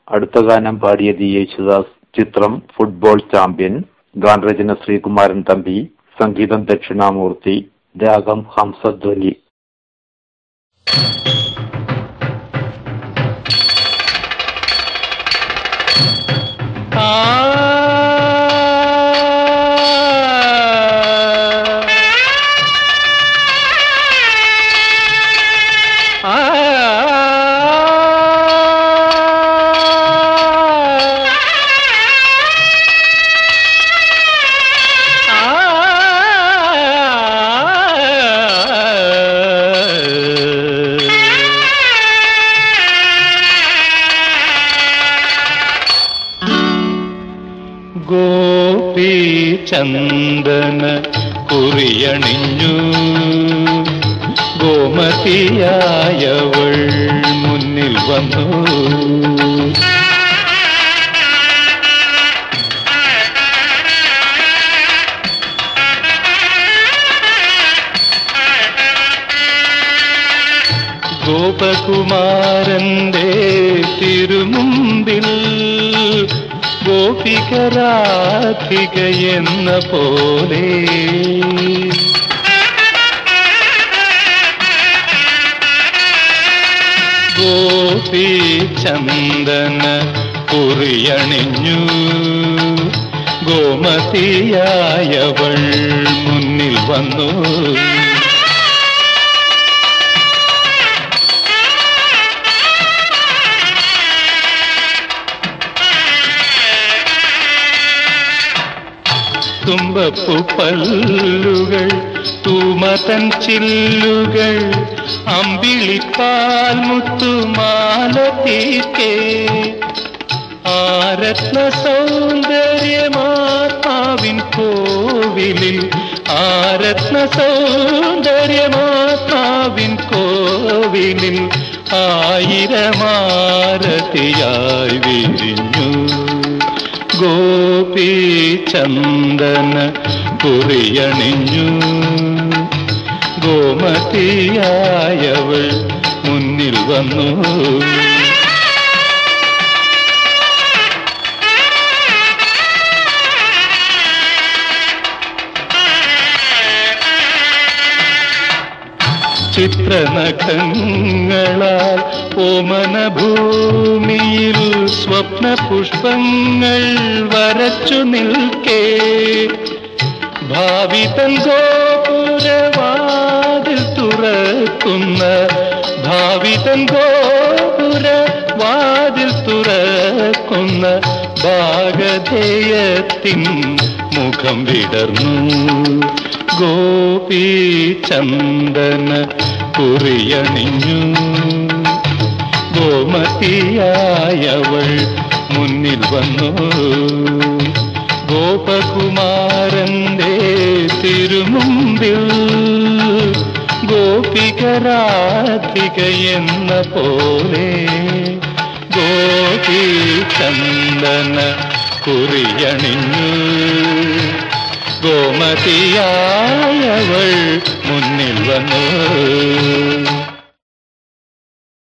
അടുത്ത ഗാനം പാടിയത് യേശുദാസ് ചിത്രം ഫുട്ബോൾ ചാമ്പ്യൻ ഗാനരചന ശ്രീകുമാരൻ തമ്പി സംഗീതം ദക്ഷിണാമൂർത്തി രാഗം ഹംസധ്വനി ഗോപി ചന്ദന കുറിയണിഞ്ഞു ഗോമതിയായവൾ മുന്നിൽ വന്നു ഗോപകുമാരന്റെ തിരുമുമ്പിൽ ഗോപികരാധിക എന്ന പോലെ ഗോപി ചന്ദന കുറിയണിഞ്ഞു ഗോമതിയായവൾ മുന്നിൽ വന്നു തുമ്പപ്പു പല്ലുകൾ തൂമതൻ ചില്ലുകൾ അമ്പിളിപ്പാൽ മുത്തുമാല തീർക്കേ ആരത്ന സൗന്ദര്യമാത്മാവിൻ കോവിലിൽ ആരത്ന സൗന്ദര്യമാത്മാവിൻ കോവിലിൽ ആയിരമാരതിയായി വിരിഞ്ഞു ഗോപി ചന്ദന കുറിയണിഞ്ഞു ഗോമതിയായവൾ മുന്നിൽ വന്നു ചിത്രനഖങ്ങളാൽ ഓമന ഭൂമിയിൽ സ്വപ്ന പുഷ്പങ്ങൾ വരച്ചു നിൽക്കേ ഭാവിതൻ ഗോപുരവാതിൽ തുറക്കുന്ന ഭാവിതൻ ഗോപുരവാതിൽ തുറക്കുന്ന ഭാഗധേയത്തിൻ മുഖം വിടർന്നു ഗോപി ചന്ദന കുറിയണിഞ്ഞു ഗോമതിയായവൾ മുന്നിൽ വന്നു ഗോപകുമാരന്റെ തിരുമുമ്പിൽ ഗോപികരാധിക എന്ന പോലെ ഗോപി ചന്ദന കുറിയണിഞ്ഞു ഗോമതിയായവൾ മുന്നിൽ വന്നു